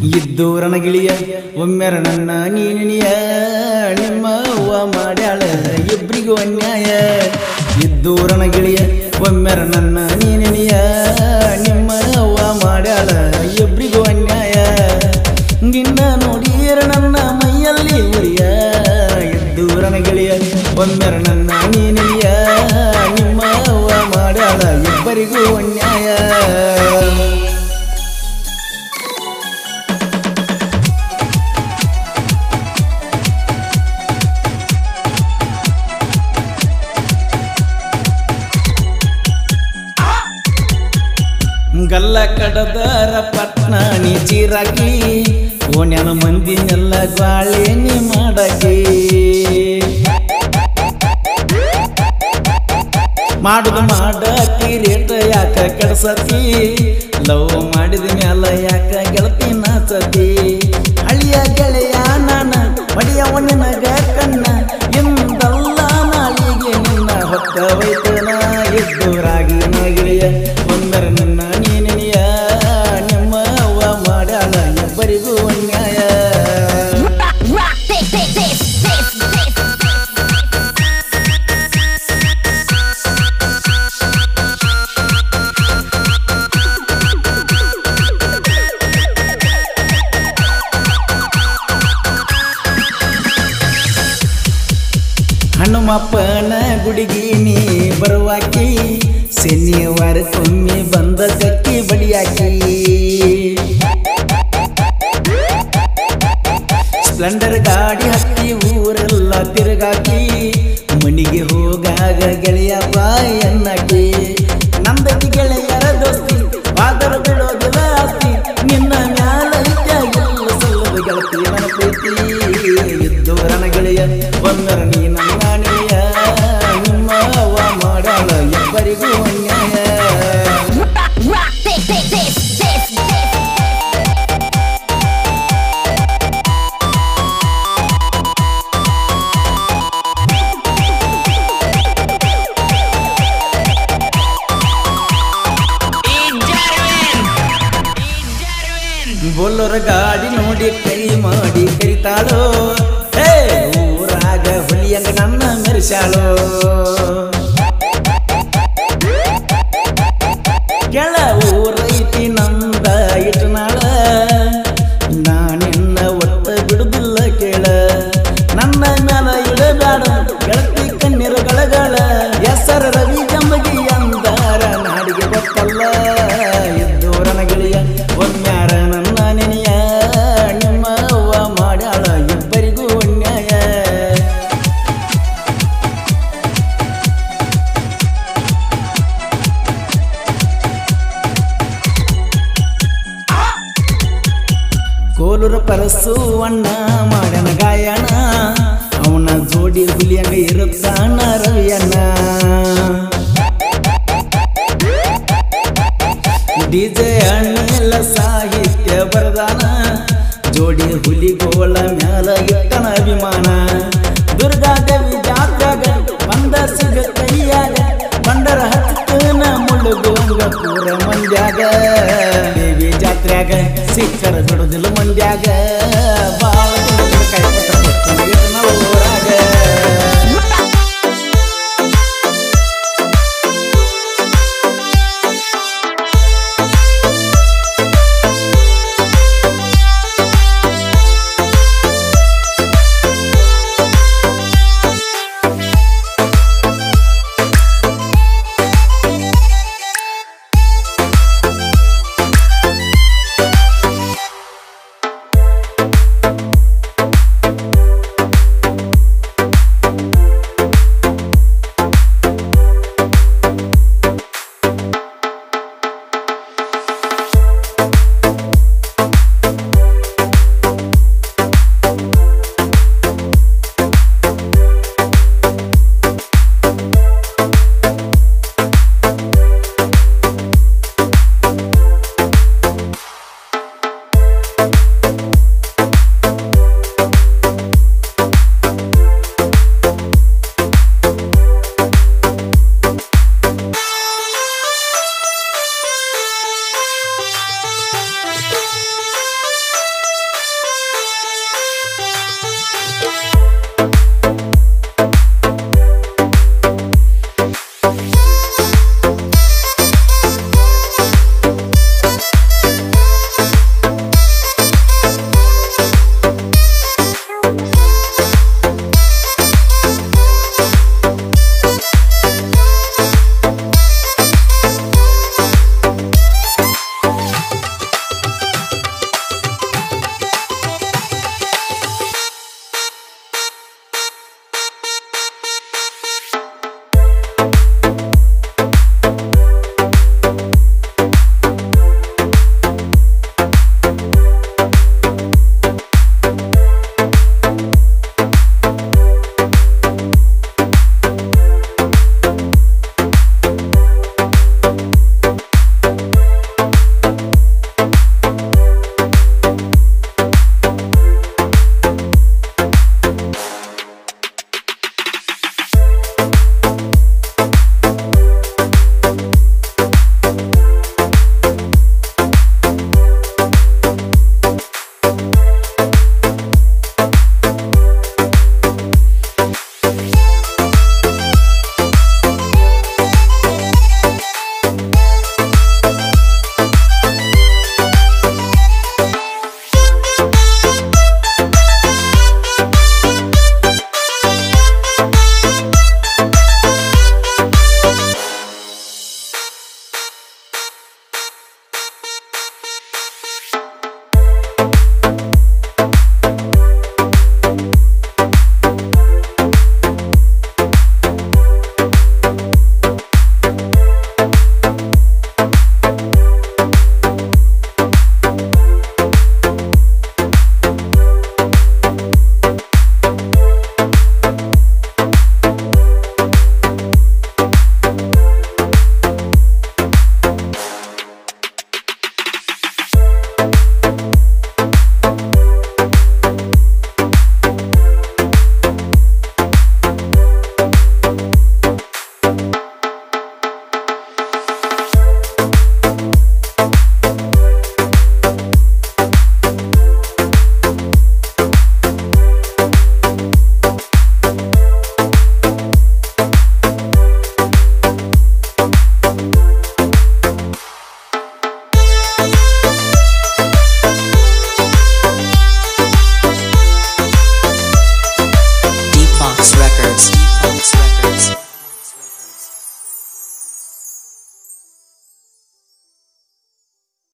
ಇದ್ದೂರನ ಗಿಳಿಯ ಒಮ್ಮೆರ ನನ್ನ ನೀನಿಯ ನಿಮ್ಮ ಅವ್ವ ಮಾಡ್ಯಾಳ ಇಬ್ರಿಗೂ ಅನ್ಯಾಯ ಇದ್ದೂರನ ಗಿಳಿಯ ಒಮ್ಮೆರ ನನ್ನ ನೀನಿಯ ನಿಮ್ಮ ಅವ್ವ ಮಾಡ್ಯಾಳ ಇಬ್ರಿಗೂ ಅನ್ಯಾಯ ನಿನ್ನ ನೋಡಿಯರ ನನ್ನ ಮೈಯಲ್ಲಿ ಉರಿಯ ಇದ್ದೂರನ ಗಿಳಿಯ ಒಮ್ಮೆರ ನನ್ನ ನೀನಿಯ ನಿಮ್ಮ ಅವ್ವ ಮಾಡ್ಯಾಳ ಇಬ್ಬರಿಗೂ ಅನ್ಯಾಯ ಗಲ್ಲ ಕಡದರ ಪಟ್ನ ನೀ ಚೀರಾಕಿ ಓಣ್ಯಾನ ಮಂದಿನೆಲ್ಲ ಗ್ವಾಳೆ ನೀ ಮಾಡಕಿ ಮಾಡುದು ಮಾಡಕಿ ರೇಟ ಯಾಕ ಕೆಡಸತಿ ಲವ್ ಮಾಡಿದ ಮ್ಯಾಲ ಯಾಕ ಗೆಳತಿ ನಾಚತಿ ಅಳಿಯ ಗೆಳೆಯ ನಾನ ಮಡಿಯವ ನಿನಗ ಕಣ್ಣ ಇಂದಲ್ಲ ನಾಳಿಗೆ ನಿನ್ನ ಹೊತ್ತ ವೈತನ ಎದ್ದೂರಾಗಿ ನಗಿಳಿಯ ಒಂದರ ನನ್ನ ನೀನೆನೆಯ ನಿಮ್ಮ ಅವ್ವ ಮಾಡ್ಯಾಳ ಇಬ್ಬರಿಗೂ ಅನ್ಯಾಯ Rock this, this, this, this, this. ಹನುಮಪ್ಪನ ಗುಡಿಗಿ ನೀ ಬರುವಾಕಿ ಶನಿವಾರಕ್ಕೊಮ್ಮೆ ಬಂದ ಕಕ್ಕಿ ಬಡಿಯಾಕಿ ಸ್ಪ್ಲೆಂಡರ್ ಗಾಡಿ ಹತ್ತಿ ಊರೆಲ್ಲ ತಿರುಗಾಕಿ ಮನಿಗೆ ಹೋಗಾಗ ಗೆಳೆಯ ಬಾಯ್ ಅನ್ನಕಿ ನಂದತಿ ಗೆಳೆಯರ ದೋಸ್ತಿ ಆದರ ಬಿಡೋದಿಲ್ಲ ಆಸ್ತಿ ನಿನ್ನ ಮ್ಯಾಲ ಎಲ್ಲ ಸಲ್ಲದ ಗೆಳತಿ ನನ್ನ ಪ್ರೀತಿ ಇದ್ದವರನ ಗೆಳೆಯ ಒಂದರ ನೀ ನನ್ನ ಅಣಿಯ ನಿಮ್ಮ ಅವ್ವ ಮಾಡಾಳ ಇಬ್ಬರಿಗೂ ಅನ್ಯಾಯ Rock this, this, this, this, this. ಬೋಲೋರ ಗಾಡಿ ನೋಡಿ ಕೈ ಮಾಡಿ ಕರಿತಾಳೋ ಹೇ ಊರಾಗ ಹುಲಿಯಂಗ ನನ್ನ ಮೆರೆಸಾಳೋ ಕೆಳ ಊರೈತಿ ನಂದ ಇಟ್ನಾಳ ನಾನಿನ್ನ ಒಟ್ಟ ಬಿಡುದಿಲ್ಲ ಕೇಳ ನನ್ನ ಮ್ಯಾಲ ಇಡಬೇಡ ಗೆಳತಿ ಕಣ್ಣೀರ ಗಳಗಳ ಹೆಸರ ರವಿ ಜಂಬಗಿ ಅಂದಾರ ನಾಡಿಗೆ ಗೊತ್ತಲ್ಲ ಎದ್ದೋರನ ಗಿಳಿಯ ಒಮ್ಮ್ಯಾರ ನನ್ನ ನೆನೆಯ ನಿಮ್ಮ ಅವ್ವ ಮಾಡ್ಯಾಳ ಇಬ್ಬರಿಗೂ ಅನ್ಯಾಯ ಕೋಲೂರ ಪರಸು ಅಣ್ಣ ಮಾಡನ ಗಾಯಣ ಅವನ ಜೋಡಿ ಹುಲಿಯಂಗ ಇರುತ್ತಾನ ರವಿಯಣ್ಣ ಡಿಜೆ ಅಣ್ಣೆಲ್ಲ ಸಾಹಿತ್ಯ ಬರದಾನ ಜೋಡಿ ಹುಲಿಗೋಳ ಮ್ಯಾಲ ಇಟ್ಟನ ಅಭಿಮಾನ ದುರ್ಗಾದೇವಿ ಜಾತ್ಯಾಗ ಬಂದ ಸಿಗ ಕೈಯಾಗ ಬಂಡರ ಹತ್ತನ ಮುಳುಗುವಂಗ ಪೂರ ಮಂದ್ಯಾಗ ದೇವಿ ಜಾತ್ರ್ಯಾಗ ಸಿಕ್ಕರ ಬಿಡುದಿಲ್ಲ ಮಂದ್ಯಾಗ